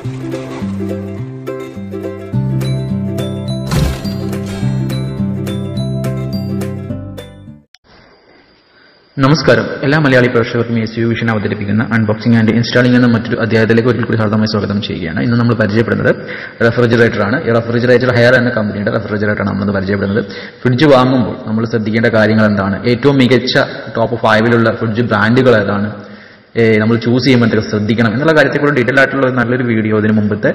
നമസ്കാരം എല്ലാ മലയാളി പ്രേക്ഷകർക്കും എസ് യു വിഷൻ അവതരിപ്പിക്കുന്ന അൺബോക്സിംഗ് ആൻഡ് ഇൻസ്റ്റാളിംഗ് എന്ന മറ്റൊരു അധ്യായത്തിലേക്ക് ഒരിക്കൽ കൂടി ഹാർദമായി സ്വാഗതം ചെയ്യുകയാണ് ഇന്ന് നമ്മൾ പരിചയപ്പെടുന്നത് റെഫ്രിജറേറ്റർ ആണ് ഈ റെഫ്രിജറേറ്റർ ഹെയർ എന്ന കമ്പനിയുടെ റെഫ്രിജറേറ്റർ ആണ് നമ്മൾ പരിചയപ്പെടുന്നത് ഫ്രിഡ്ജ് വാങ്ങുമ്പോൾ നമ്മൾ ശ്രദ്ധിക്കേണ്ട കാര്യങ്ങൾ എന്താണ് ഏറ്റവും മികച്ച ടോപ്പ് ഫൈവിലുള്ള ഫ്രിഡ്ജ് ബ്രാൻഡുകൾ ഏതാണ് ഏ, നമ്മൾ ചൂസ് ചെയ്യുമ്പോൾ എന്തൊക്കെ ശ്രദ്ധിക്കണം എന്നുള്ള കാര്യത്തെക്കുറിച്ച് ഡീറ്റെയിൽ ആയിട്ടുള്ള ഒരു നല്ലൊരു വീഡിയോ ഇതിന് മുമ്പത്തെ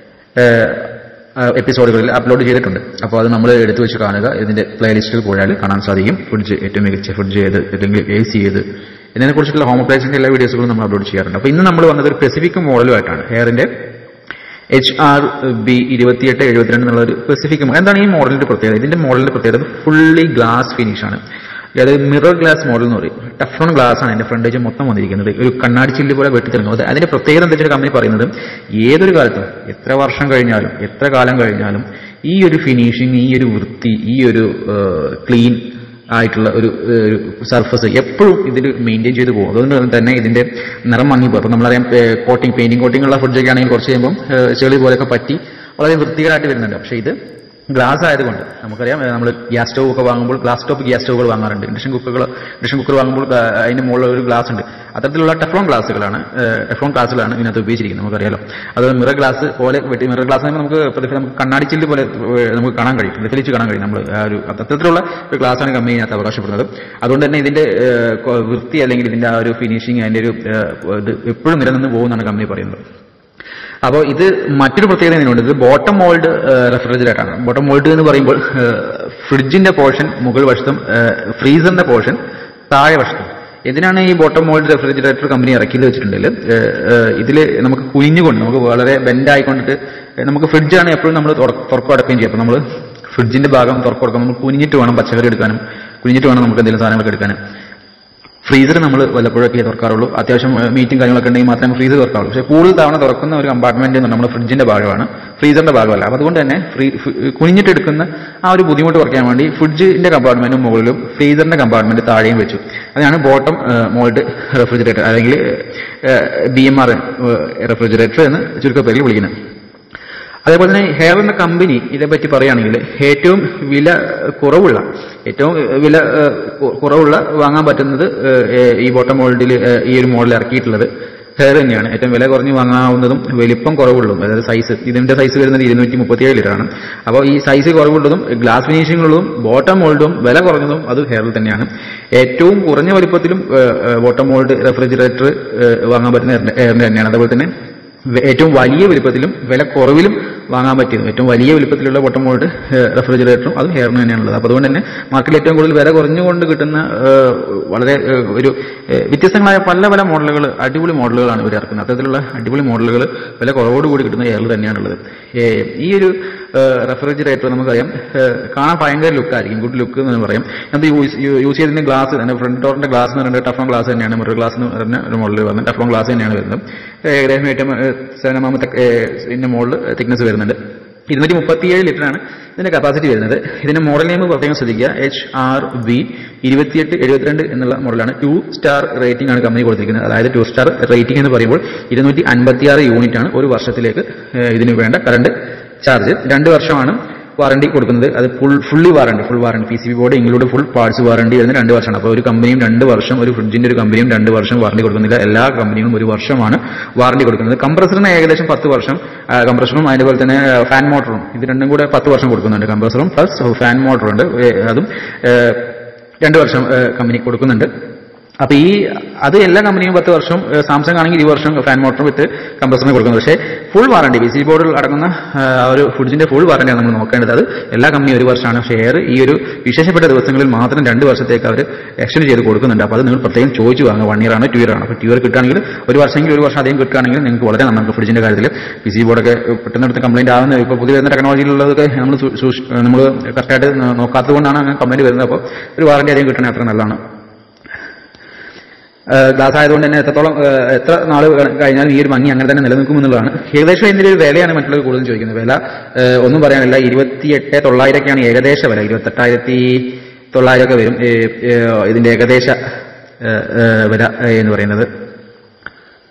എപ്പിസോഡുകളിൽ അപ്ലോഡ് ചെയ്തിട്ടുണ്ട് അപ്പോൾ അത് നമ്മൾ എടുത്തു വെച്ച് കാണുക ഇതിന്റെ പ്ലേലിസ്റ്റിൽ പോയാൽ കാണാൻ സാധിക്കും ഫ്രിഡ്ജ് ഏറ്റവും മികച്ച ഫ്രിഡ്ജ് ഏത് അല്ലെങ്കിൽ എ സി ഏത് ഇതിനെക്കുറിച്ചുള്ള ഹോം അപ്ലയൻസിന്റെ എല്ലാ വീഡിയോസുകളും നമ്മൾ അപ്ലോഡ് ചെയ്യാറുണ്ട് അപ്പോൾ ഇന്ന് നമ്മൾ വന്നത് ഒരു സ്പെസിഫിക് മോഡലുമായിട്ടാണ് ഹെയറിന്റെ എച്ച് ആർ ബി ഇരുപത്തിയെട്ട് എഴുപത്തിരണ്ട് എന്നുള്ള ഒരു സ്പെസിഫിക് എന്താണ് ഈ മോഡലിന്റെ പ്രത്യേകത ഇതിന്റെ മോഡലിന്റെ പ്രത്യേകത ഫുള്ളി ഗ്ലാസ് ഫിനിഷ് ആണ് അതായത് മിറർ ഗ്ലാസ് മോഡൽ എന്ന് പറയും ടഫ്രോൺ ഗ്ലാസ് ആണ് അതിന്റെ ഫ്രണ്ടേജ് മൊത്തം വന്നിരിക്കുന്നത് ഒരു കണ്ണാടി ചില്ല് പോലെ വെട്ടിത്തിറങ്ങുന്നത് അതിന്റെ പ്രത്യേകത എന്താ വെച്ചാൽ കമ്പനി പറയുന്നത് ഏതൊരു കാലത്തും എത്ര വർഷം കഴിഞ്ഞാലും എത്ര കാലം കഴിഞ്ഞാലും ഈ ഒരു ഫിനിഷിങ് ഈ ഒരു വൃത്തി ഈ ഒരു ക്ലീൻ ആയിട്ടുള്ള ഒരു സർഫസ് എപ്പോഴും ഇതിൽ മെയിൻറ്റെയിൻ ചെയ്ത് പോകും അതുകൊണ്ട് തന്നെ ഇതിന്റെ നിറം മങ്ങിപ്പോകും അപ്പോൾ നമ്മളറിയാം കോട്ടിംഗ് പെയിന്റിംഗ് കോട്ടിംഗ് ഉള്ള ഫ്രിഡ്ജൊക്കെ ആണെങ്കിൽ കുറച്ച് കഴിയുമ്പോൾ ചെളി പോലെയൊക്കെ പറ്റി വളരെ വൃത്തികരമായിട്ട് വരുന്നുണ്ട് പക്ഷേ ഇത് ഗ്ലാസ് ആയതുകൊണ്ട് നമുക്കറിയാം നമ്മൾ ഗ്യാസ് സ്റ്റവ് ഒക്കെ വാങ്ങുമ്പോൾ ഗ്ലാസ് ടോപ്പ് ഗ്യാസ് സ്റ്റവുകൾ വാങ്ങാറുണ്ട് ഇൻഡക്ഷൻ കുക്കറുകൾ ഇൻഡക്ഷൻ കുക്കർ വാങ്ങുമ്പോൾ ആ, അതിന്റെ മുകളിൽ ഒരു ഗ്ലാസ് ഉണ്ട് അത്തരത്തിലുള്ള ടെഫ്ലോൺ ഗ്ലാസുകളാണ് ടെഫ്ലോൺ ഗ്ലാസുകളാണ് ഇതിനകത്ത് ഉപയോഗിച്ചിരിക്കുന്നത് നമുക്കറിയാലോ അത് മിറർ ഗ്ലാസ് പോലെ വെട്ടി മിറർ ഗ്ലാസ് നമുക്ക് പ്രതിഫലം നമുക്ക് കണ്ണാടി ചില്ല് പോലെ ഏ, നമുക്ക് കാണാൻ കഴിയും പ്രതിഫലിച്ച് കാണാൻ കഴിയും നമ്മൾ ആ ഒരു അത്തരത്തിലുള്ള ഒരു ഗ്ലാസ്സാണ് കമ്പനി ഇതിനകത്ത് അവകാശപ്പെടുന്നത് അതുകൊണ്ട് തന്നെ ഇതിന്റെ ഏ, കൊ- വൃത്തി അല്ലെങ്കിൽ ഇതിന്റെ ആ ഒരു ഫിനിഷിങ് അതിന്റെ ഒരു ഏ, ഇത് എപ്പോഴും നിലനിന്ന് പോകുമെന്നാണ് കമ്പനി പറയുന്നത് അപ്പോൾ ഇത് മറ്റൊരു പ്രത്യേകത ഇതിനുണ്ട് ഇത് ബോട്ടം മോൾഡ് റെഫ്രിജറേറ്റർ ആണ് ബോട്ടം മോൾഡ് എന്ന് പറയുമ്പോൾ ഫ്രിഡ്ജിന്റെ പോർഷൻ മുകൾ വശത്തും ഫ്രീസറിന്റെ പോർഷൻ താഴെ വശത്തും എന്തിനാണ് ഈ ബോട്ടം മോൾഡ് റെഫ്രിജറേറ്റർ കമ്പനി ഇറക്കിയത് വെച്ചിട്ടുണ്ടെങ്കിൽ ഇതിൽ നമുക്ക് കുനിഞ്ഞുകൊണ്ട് നമുക്ക് വളരെ ബെൻഡ് ആയിക്കൊണ്ടിട്ട് നമുക്ക് ഫ്രിഡ്ജാണ് എപ്പോഴും നമ്മൾ തുറക്കം അടക്കുകയും ചെയ്യും അപ്പോൾ നമ്മൾ ഫ്രിഡ്ജിന്റെ ഭാഗം തുറക്കം നമ്മൾ കുനിഞ്ഞിട്ട് വേണം പച്ചക്കറി എടുക്കാനും കുനിഞ്ഞിട്ട് വേണം നമുക്ക് എന്തെങ്കിലും സാധനങ്ങളൊക്കെ എടുക്കാനും ഫ്രീസർ നമ്മൾ വല്ലപ്പോഴൊക്കെ തുറക്കാറുള്ളൂ അത്യാവശ്യം മീറ്റിംഗ് കാര്യങ്ങളൊക്കെ ഉണ്ടെങ്കിൽ മാത്രമേ ഫ്രീസർ തുറക്കാറുള്ളൂ പക്ഷേ കൂടുതൽ തവണ തുറക്കുന്ന ഒരു കമ്പാർട്ട്മെന്റ് എന്ന് നമ്മുടെ ഫ്രിഡ്ജിന്റെ ഭാഗമാണ് ഫ്രീസറിന്റെ ഭാഗമല്ല അപ്പോൾ അതുകൊണ്ട് തന്നെ ഫ്രീ കുനിഞ്ഞിട്ട് എടുക്കുന്ന ആ ഒരു ബുദ്ധിമുട്ട് കുറയ്ക്കാൻ വേണ്ടി ഫ്രിഡ്ജിന്റെ കമ്പാർട്ട്മെന്റും മുകളിലും ഫ്രീസറിന്റെ കമ്പാർട്ട്മെന്റ് താഴെയും വെച്ചു അതാണ് ബോട്ടം മോൾഡ് റെഫ്രിജറേറ്റർ അല്ലെങ്കിൽ ബി എം ആർ റെഫ്രിജറേറ്റർ എന്ന് ചുരുക്കപ്പേരിൽ വിളിക്കുന്നത് അതേപോലെ തന്നെ ഹെയർ എന്ന കമ്പനി ഇതേപ്പറ്റി പറയുകയാണെങ്കിൽ ഏറ്റവും വില കുറവുള്ള ഏറ്റവും വില ഏഹ്, കു- കുറവുള്ള വാങ്ങാൻ പറ്റുന്നത് ഏഹ്, ഈ ബോട്ടം മോൾഡിൽ ഈ ഒരു മോഡൽ ഇറക്കിയിട്ടുള്ളത് ഹെയർ തന്നെയാണ് ഏറ്റവും വില കുറഞ്ഞ് വാങ്ങാവുന്നതും വലിപ്പം കുറവുള്ളതും അതായത് സൈസ് ഇതിന്റെ സൈസ് വരുന്നത് ഇരുന്നൂറ്റി മുപ്പത്തിയേഴ് ലിറ്റർ ആണ് അപ്പോൾ ഈ സൈസ് കുറവുള്ളതും ഗ്ലാസ് ഫിനിഷിംഗ് ഉള്ളതും ബോട്ടം മോൾഡും വില കുറഞ്ഞതും അത് ഹെയറിൽ തന്നെയാണ് ഏറ്റവും കുറഞ്ഞ വലിപ്പത്തിലും ബോട്ടം മോൾഡ് റെഫ്രിജറേറ്റർ വാങ്ങാൻ പറ്റുന്ന ഹെയറിന്റെ തന്നെയാണ് അതുപോലെ തന്നെ വെ- ഏറ്റവും വലിയ വലുപ്പത്തിലും വില കുറവിലും വാങ്ങാൻ പറ്റിയതും ഏറ്റവും വലിയ വലുപ്പത്തിലുള്ള ബോട്ടം മോൾഡ് റെഫ്രിജറേറ്ററും അതും ഹെയറിന് തന്നെയാണുള്ളത് അപ്പോൾ അതുകൊണ്ട് തന്നെ മാർക്കറ്റിൽ ഏറ്റവും കൂടുതൽ വില കുറഞ്ഞുകൊണ്ട് കിട്ടുന്ന ഏഹ്, വളരെ ഏഹ്, ഒരു ഏഹ്, വ്യത്യസ്തങ്ങളായ പല പല മോഡലുകൾ അടിപൊളി മോഡലുകളാണ് ഇവർ ഇറക്കുന്നത് അത്തരത്തിലുള്ള അടിപൊളി മോഡലുകൾ വില കുറവോടുകൂടി കിട്ടുന്ന ഹെയറിൽ തന്നെയാണുള്ളത് ഏഹ്, ഈ ഒരു റെഫ്രിജറേറ്റർ നമുക്കറിയാം ഏഹ്, കാണാൻ ഭയങ്കര ലുക്കായിരിക്കും ഗുഡ് ലുക്ക് എന്ന് പറയാം അത് യൂസ് യൂസ് ചെയ്തിരുന്ന ഗ്ലാസ് തന്നെ ഫ്രണ്ട് ഡോറിന്റെ ഗ്ലാസ് എന്ന് പറയുന്നത് ടഫോൺ ഗ്ലാസ് തന്നെയാണ് മിറർ ഗ്ലാസ് എന്ന് പറഞ്ഞ ഒരു മോഡൽ വരുന്നത് ടഫോൺ ഗ്ലാസ് തന്നെയാണ് വരുന്നത് ഏകദേശം ഏറ്റവും സെവൻ എം ഇതിന്റെ മുകളിൽ തിക്നെസ് വരുന്നുണ്ട് ഇരുന്നൂറ്റി മുപ്പത്തിയേഴ് ലിറ്റർ ആണ് ഇതിന്റെ കപ്പാസിറ്റി വരുന്നത് ഇതിന്റെ മോഡൽ നെയിം പ്രത്യേകം ശ്രദ്ധിക്കുക എച്ച് ആർ ബി ഇരുപത്തിയെട്ട് എഴുപത്തിരണ്ട് എന്നുള്ള മോഡലാണ് ടു സ്റ്റാർ റേറ്റിംഗ് ആണ് കമ്പനി കൊടുത്തിരിക്കുന്നത് അതായത് ടു സ്റ്റാർ റേറ്റിംഗ് എന്ന് പറയുമ്പോൾ ഇരുന്നൂറ്റി അൻപത്തിയാറ് യൂണിറ്റ് ആണ് ഒരു വർഷത്തിലേക്ക് ഏഹ്, ഇതിന് വേണ്ട കറണ്ട് ചാർജ് രണ്ട് വർഷമാണ് വാറണ്ടി കൊടുക്കുന്നത് അത് full fully warranty full warranty P C B board include full parts warranty വരുന്ന രണ്ട് വർഷമാണ് അപ്പോൾ ഒരു കമ്പനിയും രണ്ട് വർഷം ഒരു ഫ്രിഡ്ജിന്റെ ഒരു കമ്പനിയും രണ്ട് വർഷം വാറണ്ടി കൊടുക്കുന്നില്ല എല്ലാ കമ്പനിയും ഒരു വർഷമാണ് വാറണ്ടി കൊടുക്കുന്നത് കംപ്രസറിന് ഏകദേശം പത്ത് വർഷം ആ, കംപ്രസറും അതുപോലെ തന്നെ ആ, ഫാൻ മോട്ടറും ഇത് രണ്ടും കൂടെ പത്ത് വർഷം കൊടുക്കുന്നുണ്ട് കംപ്രസറും പ്ലസ് ഫാൻ മോട്ടറുണ്ട് ഏ, അതും ഏ, രണ്ട് വർഷം ഏ, കമ്പനി കൊടുക്കുന്നുണ്ട് അപ്പൊ ഈ അത് എല്ലാ കമ്പനിയും പത്ത് വർഷം ഏഹ് സാംസങ് ആണെങ്കിൽ ഈ വർഷം ഫാൻ മോട്ടർ വിത്ത് കംപ്രസറിന് കൊടുക്കുന്നത് പക്ഷേ ഫുൾ വാറണ്ടി ബി സി ബോർഡിൽ അടങ്ങുന്ന ഏഹ്, ആ ഒരു ഫുഡിന്റെ ഫുൾ വാറണ്ടിയാണ് നമ്മൾ നോക്കേണ്ടത് അത് എല്ലാ കമ്പനിയും ഒരു വർഷമാണ് ഷെയർ ഈ ഒരു വിശേഷപ്പെട്ട ദിവസങ്ങളിൽ മാത്രം രണ്ട് വർഷത്തേക്ക് അവർ എക്സ്റ്റൻഡ് ചെയ്ത് കൊടുക്കുന്നുണ്ട് അപ്പോൾ അത് നിങ്ങൾ പ്രത്യേകം ചോദിച്ചു വാങ്ങുക വൺ ഇയർ ആണ് ടു ഇയർ ആണ് അപ്പോൾ ടു ഇയർ കിട്ടുകയാണെങ്കിൽ ഒരു വർഷമെങ്കിൽ ഒരു വർഷം അധികം കിട്ടുകയാണെങ്കിൽ നിങ്ങൾക്ക് വളരെ നന്നാണ് ഫ്രിഡ്ജിന്റെ കാര്യത്തിൽ പി സി ബോർഡൊക്കെ പെട്ടെന്ന് എടുത്ത് കംപ്ലൈന്റ് ആവുന്ന ഇപ്പോൾ പുതിയ വരുന്ന ടെക്നോളജിയിലുള്ളതൊക്കെ നമ്മൾ നമ്മൾ കറക്റ്റായിട്ട് നോക്കാത്തത് കൊണ്ടാണ് അങ്ങനെ കംപ്ലൈന്റ് വരുന്നത് അപ്പോൾ ഒരു വാറണ്ടി അധികം കിട്ടണേ അത്ര നല്ലതാണ് ഗ്ലാസ് ആയതുകൊണ്ട് തന്നെ എത്രത്തോളം ഏഹ്, എത്ര നാൾ കഴിഞ്ഞാലും ഈ ഒരു ഭംഗി അങ്ങനെ തന്നെ നിലനിൽക്കും എന്നുള്ളതാണ് ഏകദേശം ഇതിന്റെ ഒരു വിലയാണ് മറ്റുള്ളവർ കൂടുതൽ ചോദിക്കുന്നത് വില ഏഹ്, ഒന്നും പറയാനില്ല ഇരുപത്തിയെട്ട് തൊള്ളായിരമൊക്കെയാണ് ഏകദേശ വില ഇരുപത്തെട്ടായിരത്തി തൊള്ളായിരമൊക്കെ വരും ഏഹ്, ഏഹ്, ഇതിന്റെ ഏകദേശ ഏഹ്, ഏഹ്, വില ഏഹ്, എന്ന് പറയുന്നത്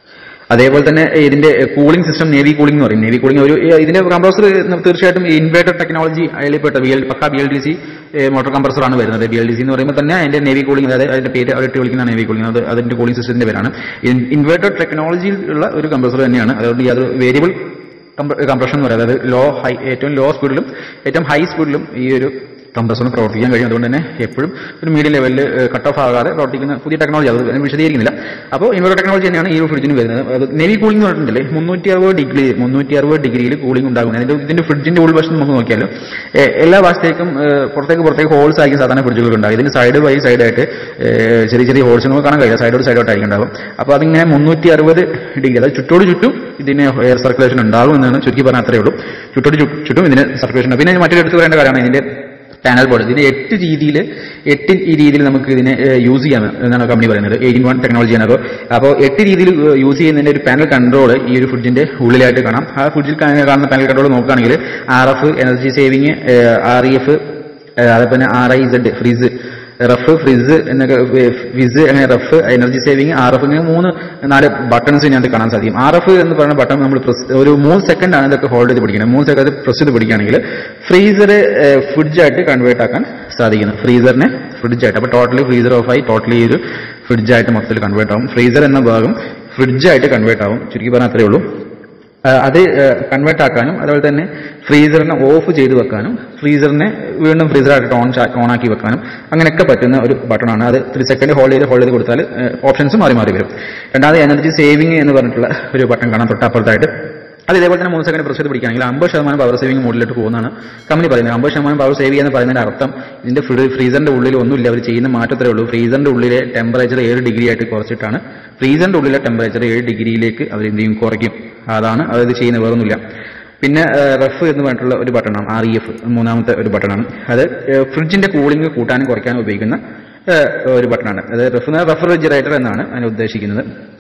അതേപോലെ തന്നെ ഇതിന്റെ കൂളിംഗ് സിസ്റ്റം നേവി കൂളിംഗ് എന്ന് പറയും നേവി കൂളിംഗ് ഒരു ഇതിന്റെ കംപ്രസർ തീർച്ചയായിട്ടും ഇൻവേർട്ടർ ടെക്നോളജി അതിൽപ്പെട്ട ബി എൽ പക്ക B L D C motor compressor ആണ് വരുന്നത് ബി എൽ ഡി സി എന്ന് പറയുമ്പോൾ തന്നെ അതിന്റെ നേവി കൂളിംഗ് അതായത് അതിന്റെ പേര് അവരിട്ട് വിളിക്കുന്ന നേവി കൂളിംഗ് അത് അതിന്റെ കൂളിംഗ് സിസ്റ്റത്തിന്റെ പേരാണ് ഇൻവേർട്ടർ ടെക്നോളജിയിൽ ഉള്ള ഒരു കംപ്രസർ തന്നെയാണ് അതുകൊണ്ട് അത് വേരിയബിൾ കംപ്രഷൻ എന്ന് പറയുന്നത് അതായത് ലോ ഹൈ ഏറ്റവും ലോ സ്പീഡിലും ഏറ്റവും ഹൈ സ്പീഡിലും ഈ ഒരു കംപ്രസറിന് പ്രവർത്തിക്കാൻ കഴിയും അതുകൊണ്ട് തന്നെ എപ്പോഴും ഒരു മീഡിയം ലെവലിൽ കട്ട് ഓഫ് ആകാതെ പ്രവർത്തിക്കുന്ന പുതിയ ടെക്നോളജി അത് ഞാൻ വിശദീകരിക്കുന്നില്ല അപ്പോൾ ഇൻവെർട്ടർ ടെക്നോളജി തന്നെയാണ് ഈ ഒരു ഫ്രിഡ്ജിന് വരുന്നത് അത് നെവി കൂളിംഗ് എന്ന് പറഞ്ഞിട്ടുണ്ടല്ലേ മുന്നൂറ്റി അറുപത് ഡിഗ്രി മുന്നൂറ്റി അറുപത് ഡിഗ്രിയിൽ കൂളിംഗ് ഉണ്ടാകുന്നത് അതിന്റെ ഇതിന്റെ ഫ്രിഡ്ജിന്റെ ഉൾവശം നമുക്ക് നോക്കിയാലും ഏഹ്, എല്ലാ വശത്തേക്കും ഏഹ്, പുറത്തേക്ക് പുറത്തേക്ക് ഹോൾസ് ആയിരിക്കും സാധാരണ ഫ്രിഡ്ജുകൾ ഉണ്ടാകും ഇതിന് സൈഡ് ബൈ സൈഡായിട്ട് ചെറിയ ചെറിയ ഹോൾസ് നമുക്ക് കാണാൻ കഴിയില്ല സൈഡോട് സൈഡോട്ടായിരിക്കും ഉണ്ടാകും അപ്പോൾ അതിങ്ങനെ മുന്നൂറ്റി അറുപത് ഡിഗ്രി അതായത് ചുറ്റോട് ചുറ്റും ഇതിന് എയർ സർക്കുലേഷൻ ഉണ്ടാകും എന്നാണ് ചുരുക്കി പറഞ്ഞാൽ അത്രയേ ഉള്ളൂ ചുറ്റോട് ചു- ചുറ്റും ഇതിന് സർക്കുലേഷൻ ഉണ്ട് പിന്നെ മറ്റൊരു എടുത്ത് പറയേണ്ട കാര്യമാണ് ഇതിന്റെ പാനൽ ബോർഡ് ഇതിന് എട്ട് രീതിയിൽ എട്ട് ഈ രീതിയിൽ നമുക്ക് ഇതിനെ യൂസ് ചെയ്യാം എന്നാണ് കമ്പനി പറയുന്നത് എയ്റ്റീൻ വൺ ടെക്നോളജിയാണ് അപ്പോൾ അപ്പോൾ എട്ട് രീതിയിൽ യൂസ് ചെയ്യുന്നതിന്റെ ഒരു പാനൽ കൺട്രോൾ ഈ ഒരു ഫ്രിഡ്ജിന്റെ ഉള്ളിലായിട്ട് കാണാം ആ ഫ്രിഡ്ജിൽ കാ- കാണുന്ന പാനൽ കൺട്രോൾ നോക്കുകയാണെങ്കിൽ R F energy saving R E F അതേപോലെ തന്നെ R I Z freeze ref freeze എന്നൊക്കെ ഫിസ് അങ്ങനെ ref energy saving R F ഇങ്ങനെ മൂന്ന് നാല് ബട്ടൺസ് ഇതിനകത്ത് കാണാൻ സാധിക്കും ആർ എഫ് എന്ന് പറയുന്ന ബട്ടൺ നമ്മൾ പ്രസ് ഒരു മൂന്ന് സെക്കൻഡ് ആണ് ഇതൊക്കെ ഹോൾഡ് ചെയ്ത് പിടിക്കുന്നത് മൂന്ന് സെക്കൻഡ് പ്രസ് ചെയ്ത് പിടിക്കുകയാണെങ്കിൽ ഫ്രീസർ ഫ്രിഡ്ജായിട്ട് കൺവേർട്ട് ആക്കാൻ സാധിക്കുന്നു ഫ്രീസറിനെ ഫ്രിഡ്ജായിട്ട് അപ്പോൾ ടോട്ടലി ഫ്രീസർ ഓഫ് ആയി ടോട്ടലി ഒരു ഫ്രിഡ്ജായിട്ട് മൊത്തത്തിൽ കൺവേർട്ട് ആവും ഫ്രീസർ എന്ന ഭാഗം ഫ്രിഡ്ജായിട്ട് കൺവേർട്ട് ആവും ചുരുക്കി പറഞ്ഞാൽ അത്രയേ ഉള്ളൂ ആ, അത് കൺവേർട്ട് ആക്കാനും അതുപോലെ തന്നെ ഫ്രീസറിനെ ഓഫ് ചെയ്ത് വെക്കാനും ഫ്രീസറിനെ വീണ്ടും ഫ്രീസറായിട്ട് ഓൺ ഓൺ ആക്കി വെക്കാനും അങ്ങനെയൊക്കെ പറ്റുന്ന ഒരു ബട്ടണാണ് അത് ത്രീ സെക്കൻഡ് ഹോൾഡ് ചെയ്ത് ഹോൾഡ് ചെയ്ത് കൊടുത്താൽ ഓപ്ഷൻസ് മാറി മാറി വരും രണ്ടാമത് എനർജി സേവിങ് എന്ന് പറഞ്ഞിട്ടുള്ള ഒരു ബട്ടൺ കാണാം തൊട്ടപ്പുറത്തായിട്ട് അത് ഇതേപോലെ തന്നെ മൂന്ന് സെക്കൻഡ് പ്രസ് ചെയ്ത് പിടിക്കുകയാണെങ്കിൽ അമ്പത് ശതമാനം പവർ സേവിംഗ് മോഡിലോട്ട് പോകുന്നതാണ് കമ്പനി പറയുന്നത് അമ്പത് ശതമാനം പവർ സേവ് ചെയ്യുന്ന പറയുന്നതിന്റെ അർത്ഥം ഇതിന്റെ ഫ്രീ- ഫ്രീസറിന്റെ ഉള്ളിൽ ഒന്നുമില്ല അവർ ചെയ്യുന്ന മാറ്റത്രേ ഉള്ളൂ ഫ്രീസറിന്റെ ഉള്ളിലെ ടെമ്പറേച്ചർ ഏഴ് ഡിഗ്രി ആയിട്ട് കുറച്ചിട്ടാണ് ഫ്രീസറിന്റെ ഉള്ളിലെ ടെമ്പറേച്ചർ ഏഴ് ഡിഗ്രിയിലേക്ക് അവർ എന്ത് ചെയ്യും കുറയ്ക്കും അതാണ് അത് ചെയ്യുന്നത് വേറൊന്നുമില്ല പിന്നെ റഫ് എന്ന് പറഞ്ഞിട്ടുള്ള ഒരു ബട്ടണാണ് ആർ ഇ എഫ് മൂന്നാമത്തെ ഒരു ബട്ടണാണ് അത് ഫ്രിഡ്ജിന്റെ കൂളിംഗ് കൂട്ടാനും കുറയ്ക്കാനും ഉപയോഗിക്കുന്ന ഏഹ്, ഒരു ബട്ടണാണ് അത് റഫ് റെഫ്രിജറേറ്റർ എന്നാണ് അതിനെ ഉദ്ദേശിക്കുന്നത്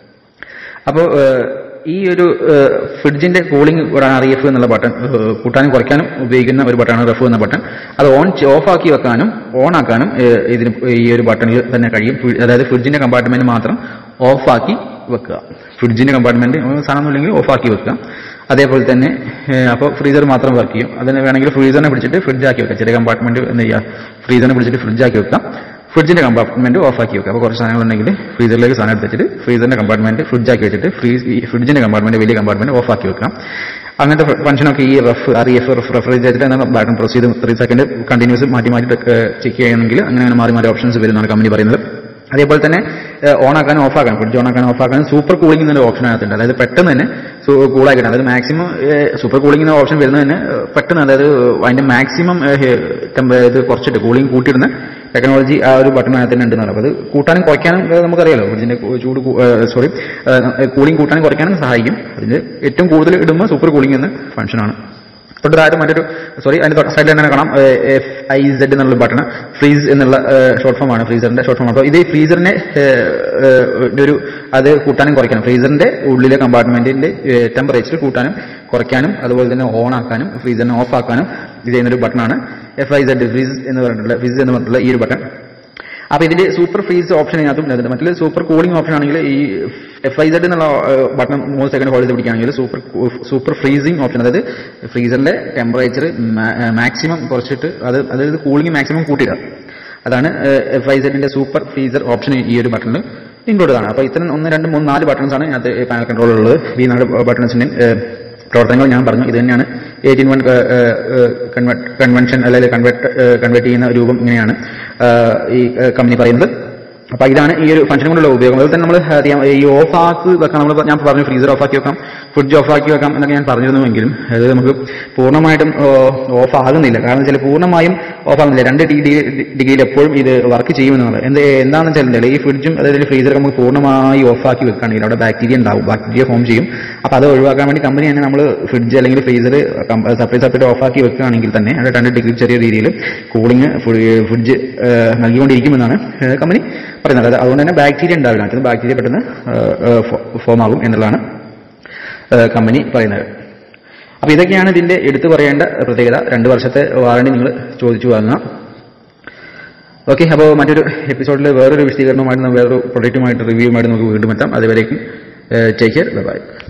അപ്പോൾ ഈ ഒരു ഏഹ്, ഫ്രിഡ്ജിന്റെ കൂളിംഗ് ആർ എഫ് എന്നുള്ള ബട്ടൺ ഏഹ്, കൂട്ടാനും കുറയ്ക്കാനും ഉപയോഗിക്കുന്ന ഒരു ബട്ടണാണ് റഫ് എന്ന ബട്ടൺ അത് ഓൺ ഓഫ് ആക്കി വെക്കാനും ഓൺ ആക്കാനും ഏഹ്, ഇതിന് ഈ ഒരു ബട്ടണിൽ തന്നെ കഴിയും ഫ്രി- അതായത് ഫ്രിഡ്ജിന്റെ കമ്പാർട്ട്മെന്റ് മാത്രം ഓഫ് ആക്കി വെക്കുക ഫ്രിഡ്ജിന്റെ കമ്പാർട്ട്മെന്റ് സാധനമൊന്നുമില്ലെങ്കിൽ ഓഫ് ആക്കി വെക്കുക അതേപോലെ തന്നെ അപ്പോൾ ഫ്രീസർ മാത്രം വർക്ക് ചെയ്യും അതിന് വേണമെങ്കിൽ ഫ്രീസറിനെ പിടിച്ചിട്ട് ഫ്രിഡ്ജ് ആക്കി വെക്കാം ചെറിയ കമ്പാർട്ട്മെന്റ് എന്ത് ചെയ്യുക ഫ്രീസറിനെ പിടിച്ചിട്ട് ഫ്രിഡ്ജ് ആക്കി വെക്കാം ഫ്രിഡ്ജിന്റെ കമ്പാർട്ട്മെന്റ് ഓഫ് ആക്കി വെക്കുക അപ്പോൾ കുറച്ച് സാധനങ്ങൾ ഉണ്ടെങ്കിൽ ഫ്രീസറിലേക്ക് സാധനം എടുത്ത് വെച്ചിട്ട് ഫ്രീസറിന്റെ കമ്പാർട്ട്മെന്റ് ഫ്രിഡ്ജ് ആക്കി വെച്ചിട്ട് ഫ്രീസ് ഈ ഫ്രിഡ്ജിന്റെ കമ്പാർട്ട്മെന്റ് വലിയ കമ്പാർട്ട്മെന്റ് ഓഫ് ആക്കി വെക്കാം അങ്ങനത്തെ ഫംഗ്ഷനൊക്കെ ഈ റഫ് ആർ എഫ് റെഫ്രിജറേറ്റർ എന്ന ബട്ടൺ പ്രസ് ചെയ്ത് ത്രീ സെക്കൻഡ് കണ്ടിന്യൂസ് മാറ്റി മാറ്റി ചെക്ക് ചെയ്യണമെങ്കിൽ അങ്ങനെ അങ്ങനെ മാറി മാറി ഓപ്ഷൻസ് വരുന്നതാണ് കമ്പനി പറയുന്നത് അതേപോലെ തന്നെ ഓൺ ആക്കാനും ഓഫ് ആക്കാനും ഫ്രിഡ്ജ് ഓൺ ആക്കാനും ഓഫ് ആക്കാനും സൂപ്പർ കൂളിംഗ് എന്നൊരു ഓപ്ഷൻ അതിനകത്തുണ്ട് അതായത് പെട്ടെന്ന് തന്നെ കൂളായി കിട്ടാം അതായത് മാക്സിമം സൂപ്പർ കൂളിംഗ് എന്ന ഓപ്ഷൻ വരുന്നത് തന്നെ ഏഹ്, പെട്ടെന്ന് അതായത് അതിന്റെ മാക്സിമം ഇത് കുറച്ചിട്ട് കൂളിംഗ് കൂട്ടിയിടുന്ന ടെക്നോളജി ആ ഒരു ബട്ടണിനകത്ത് തന്നെ ഉണ്ടെന്നാണ് അപ്പോൾ അത് കൂട്ടാനും കുറയ്ക്കാനും ഏഹ്, നമുക്കറിയാലോ ഫ്രിഡ്ജിന്റെ കൂ- ചൂട് സോറി കൂളിംഗ് കൂട്ടാനും കുറയ്ക്കാനും സഹായിക്കും അതിന് ഏറ്റവും കൂടുതൽ ഇടുമ്പോൾ സൂപ്പർ കൂളിംഗ് എന്ന ഫംഗ്ഷനാണ് തൊട്ടതായിട്ട് മറ്റൊരു സോറി അതിന്റെ സൈഡിൽ തന്നെ കാണാം എഫ് ഐ സെഡ് എന്നുള്ള ബട്ടൺ ഫ്രീസ് എന്നുള്ള ഷോർട്ട് ഫോം ആണ് ഫ്രീസറിന്റെ ഷോർട്ട് ഫോം അപ്പോൾ ഇത് ഈ ഫ്രീസറിനെ ഒരു അത് കൂട്ടാനും കുറയ്ക്കാനും ഫ്രീസറിന്റെ ഉള്ളിലെ കമ്പാർട്ട്മെന്റിന്റെ ടെമ്പറേച്ചർ കൂട്ടാനും കുറയ്ക്കാനും അതുപോലെ തന്നെ ഓൺ ആക്കാനും ഫ്രീസറിനെ ഓഫ് ആക്കാനും ഇത് ചെയ്യുന്നൊരു ബട്ടണാണ് എഫ് ഐ സെഡ് ഫ്രീസ് എന്ന് പറഞ്ഞിട്ടുള്ള ഫ്രീസ് എന്ന് പറഞ്ഞിട്ടുള്ള ഈ ഒരു ബട്ടൺ അപ്പൊ ഇതിന്റെ സൂപ്പർ ഫ്രീസ് ഓപ്ഷൻ ഇതിനകത്തും ഉണ്ട് മറ്റേ സൂപ്പർ കൂളിംഗ് ഓപ്ഷൻ ആണെങ്കിൽ ഈ എഫ് ഐ സെഡ് എന്നുള്ള ബട്ടൺ മൂന്ന് സെക്കൻഡ് ഹോൾഡ് ചെയ്ത് പിടിക്കുകയാണെങ്കിൽ സൂപ്പർ സൂപ്പർ ഫ്രീസിംഗ് ഓപ്ഷൻ അതായത് ഫ്രീസറിന്റെ ടെമ്പറേച്ചർ മാക്സിമം കുറച്ചിട്ട് അത് അതായത് കൂളിംഗ് മാക്സിമം കൂട്ടിയിടുക അതാണ് എഫ് ഐ സെഡിന്റെ സൂപ്പർ ഫ്രീസർ ഓപ്ഷൻ ഈ ഒരു ബട്ടണിൽ ഇൻക്ലൂഡ് ആണ് അപ്പോൾ ഇത്തരം ഒന്ന് രണ്ട് മൂന്ന് നാല് ബട്ടൺസ് ആണ് ഇതിനകത്ത് പാനൽ കൺട്രോളുള്ളത് ഈ നാല് ബട്ടൺസിന്റെ പ്രവർത്തനങ്ങൾ ഞാൻ പറഞ്ഞു ഇത് തന്നെയാണ് എയ്റ്റീൻ വൺ കൺവെൻഷൻ അല്ലെങ്കിൽ കൺവെർട്ട് കൺവേർട്ട് ചെയ്യുന്ന രൂപം ഇങ്ങനെയാണ് ആ, ഈ കമ്പനി പറയുന്നത് അപ്പൊ ഇതാണ് ഈ ഒരു ഫംഗ്ഷൻ കൊണ്ടുള്ള ഉപയോഗം അതുപോലെ തന്നെ നമ്മൾ അറിയാം ഈ ഓഫ് ആക്കി വെക്കാം നമ്മൾ ഞാൻ പറഞ്ഞു ഫ്രീസർ ഓഫ് ആക്കി വെക്കാം ഫ്രിഡ്ജ് ഓഫ് ആക്കി വെക്കാം എന്നൊക്കെ ഞാൻ പറഞ്ഞിരുന്നുവെങ്കിലും അത് നമുക്ക് പൂർണ്ണമായിട്ടും ഓഫ് ആകുന്നില്ല കാരണം വെച്ചാൽ പൂർണ്ണമായും ഓഫ് ആകുന്നില്ല രണ്ട് ഡിഗ്രി ഡിഗ്രിയിൽ എപ്പോഴും ഇത് വർക്ക് ചെയ്യുമെന്നാണ് എന്ത് എന്താണെന്ന് വെച്ചാൽ ഈ ഫ്രിഡ്ജും അതായത് ഫ്രീസർ നമുക്ക് പൂർണ്ണമായി ഓഫ് ആക്കി വെക്കുകയാണെങ്കിൽ അവിടെ ബാക്ടീരിയ ഉണ്ടാവും ബാക്ടീരിയ ഫോം ചെയ്യും അപ്പോൾ അത് ഒഴിവാക്കാൻ വേണ്ടി കമ്പനി തന്നെ നമ്മൾ ഫ്രിഡ്ജ് അല്ലെങ്കിൽ ഫ്രീസർ സെപ്പറേറ്റ് സെപ്പറേറ്റ് ഓഫ് ആക്കി വെക്കുകയാണെങ്കിൽ തന്നെ അവിടെ രണ്ട് ഡിഗ്രി ചെറിയ രീതിയിൽ കൂളിംഗ് ഫ്രിഡ്ജ് നൽകിക്കൊണ്ടിരിക്കുമെന്നാണ് ഏഹ് കമ്പനി പറയുന്നത് അത് അതുകൊണ്ട് തന്നെ ബാക്ടീരിയ ഉണ്ടാവില്ല അത് ബാക്ടീരിയ പെട്ടെന്ന് ഫോം ആകും എന്നുള്ളതാണ് ഏഹ് കമ്പനി പറയുന്നത് അപ്പൊ ഇതൊക്കെയാണ് ഇതിന്റെ എടുത്തു പറയേണ്ട പ്രത്യേകത രണ്ട് വർഷത്തെ വാറണ്ടി നിങ്ങൾ ചോദിച്ചു വാങ്ങാം ഓക്കെ അപ്പോൾ മറ്റൊരു എപ്പിസോഡിൽ വേറൊരു വിശദീകരണമായിട്ട് നമുക്ക് വേറൊരു പ്രൊഡക്റ്റുമായിട്ട് റിവ്യൂമായിട്ട് നമുക്ക് വീണ്ടും എത്താം അതുവരേക്കും ടേക്ക് കെയർ ബൈ